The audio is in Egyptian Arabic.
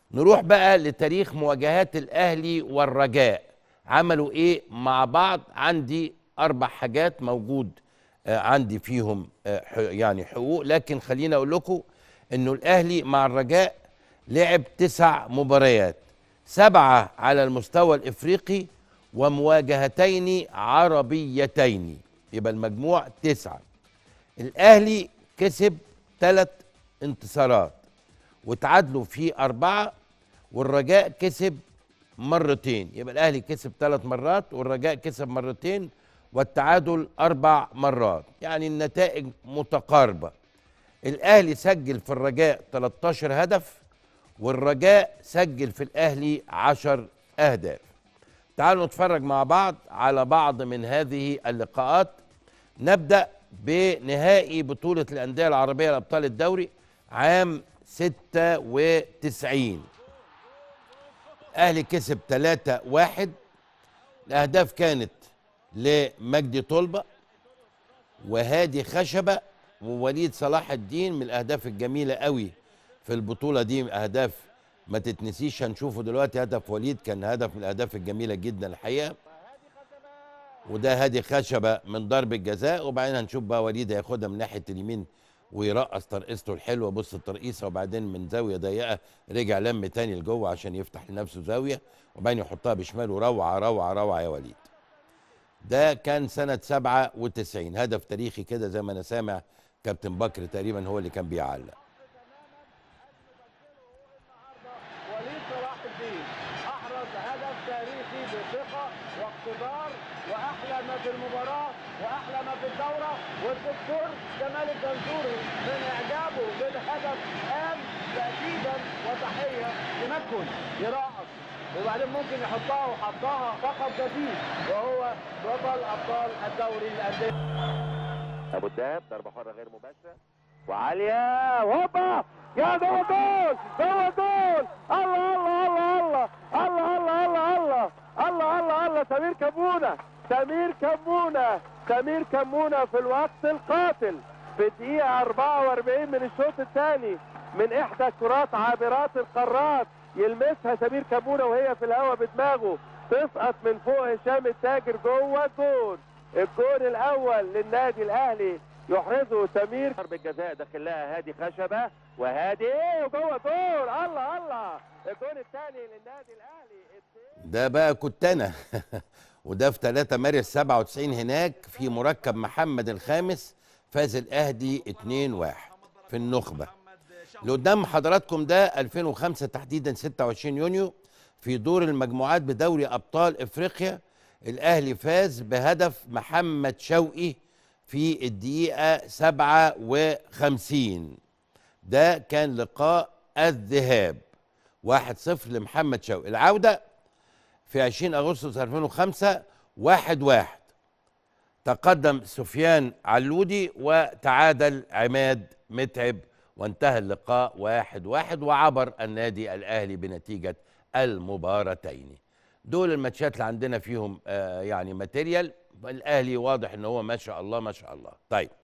نروح بقى لتاريخ مواجهات الاهلي والرجاء عملوا ايه مع بعض عندي اربع حاجات موجود آه عندي فيهم آه ح- يعني حقوق لكن خليني اقول لكم انه الاهلي مع الرجاء لعب تسع مباريات سبعه على المستوى الافريقي ومواجهتين عربيتين يبقى المجموع تسعه الاهلي كسب ثلاث انتصارات وتعادلوا في أربعة والرجاء كسب مرتين يبقى الأهلي كسب ثلاث مرات والرجاء كسب مرتين والتعادل أربع مرات يعني النتائج متقاربة الأهلي سجل في الرجاء 13 هدف والرجاء سجل في الأهلي 10 أهداف تعالوا نتفرج مع بعض على بعض من هذه اللقاءات نبدأ بنهائي بطولة الأندية العربية لأبطال الدوري عام 96 الأهلي كسب 3 واحد الأهداف كانت لمجدي طلبة وهادي خشبة ووليد صلاح الدين من الأهداف الجميلة قوي في البطولة دي أهداف ما تتنسيش هنشوفه دلوقتي هدف وليد كان هدف من الأهداف الجميلة جدا الحقيقة وده هادي خشبة من ضرب الجزاء وبعدين هنشوف بقى وليد هياخدها من ناحية اليمين ويرقص ترقيصته الحلوة بص الترقيصة وبعدين من زاوية ضيقة رجع لم تاني لجوه عشان يفتح لنفسه زاوية وبعدين يحطها بشماله روعة روعة روعة يا وليد ده كان سنة 97 هدف تاريخي كده زي ما أنا سامع كابتن بكر تقريبا هو اللي كان بيعلق وليد صلاح الدين احرز هدف تاريخي بثقه واقتدار واحلى ما في المباراه واحلى ما في الدوره والدكتور جمال الجنزوري من اعجابه بالهدف قام تاكيدا وتحيه تمكن يرقص وبعدين ممكن يحطها وحطها فقط جديد وهو بطل ابطال الدوري الانديه ابو الدهب ضربه حره غير مباشره وعاليه وهوبا يا جوه جول جوه جول الله الله الله الله الله الله الله الله الله الله سمير كمونه سمير كمونه سمير كمونه في الوقت القاتل في الدقيقه 44 من الشوط الثاني من احدى كرات عابرات القارات يلمسها سمير كمونه وهي في الهواء بدماغه تسقط من فوق هشام التاجر جوه الجول الجول الاول للنادي الاهلي يحرزه سمير ضربة جزاء داخل لها هادي خشبه وهادي وجوه جول الله الله الجول الثاني للنادي الاهلي ده بقى كنت انا وده في 3 مارس 97 هناك في مركب محمد الخامس فاز الاهلي 2-1 في النخبه اللي قدام حضراتكم ده 2005 تحديدا 26 يونيو في دور المجموعات بدوري ابطال افريقيا الاهلي فاز بهدف محمد شوقي في الدقيقه 57 ده كان لقاء الذهاب 1-0 لمحمد شوقي العوده في 20 اغسطس 2005 واحد واحد تقدم سفيان علودي وتعادل عماد متعب وانتهى اللقاء واحد واحد وعبر النادي الاهلي بنتيجه المباراتين دول الماتشات اللي عندنا فيهم آه يعني ماتيريال الاهلي واضح ان هو ما شاء الله ما شاء الله طيب